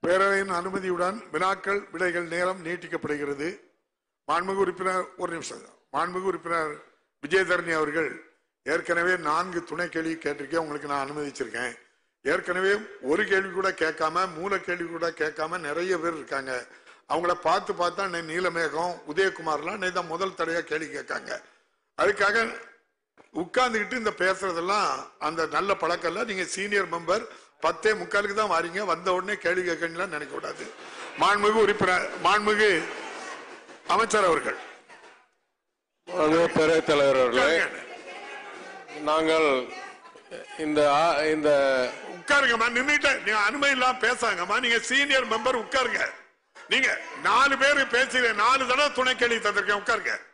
பேரவையின் அனுமதியுடன் வினாக்கள் விடைகள் நேரம் நீட்டிக்கப்படுகிறது மாண்புமிகு உறுப்பினர் ஒரு நிமிஷம் மாண்புமிகு உறுப்பினர் விஜயதரணி அவர்கள் ஏற்கனவே நான்கு துணை கேள்வி கேட்டிருக்கேன் உங்களுக்கு நான் அனுமதிச்சிருக்கேன் ஏற்கனவே ஒரு கேள்வி கூட கேட்காம மூல கேள்வி கூட கேட்காம நிறைய பேர் இருக்காங்க அவங்கள பார்த்து பார்த்தா நே- நீலமேகம் உதயகுமார்லாம் நேற்று தான் முதல் தடையா கேள்வி கேட்காங்க அதுக்காக உட்கார்ந்துக்கிட்டு இந்த பேசுறதெல்லாம் அந்த நல்ல பழக்கம் இல்ல நீங்க சீனியர் மெம்பர் பத்தே முக்காலுக்கு தான் வாரீங்க வந்த உடனே கேள்வி கேட்கலாம் நினைக்க கூடாது மாண்புமிகு உறுப்பினர் மாண்புமிகு அமைச்சர் அவர்கள் மாண்புமிகு பேரவைத் தலைவர் அவர்களே உட்காருங்க. நாங்கள் இந்த ஆ- இந்த உட்காருங்கம்மா நின்னுட்டு நீங்க அனுமதி இல்லாம பேசாங்கம்மா நீங்க சீனியர் மெம்பர் உட்காருங்க நீங்க நாலு பேர் பேசுறீங்க நாலு தடவை துணை கேள்வி தந்திருக்கேன் உட்காருங்க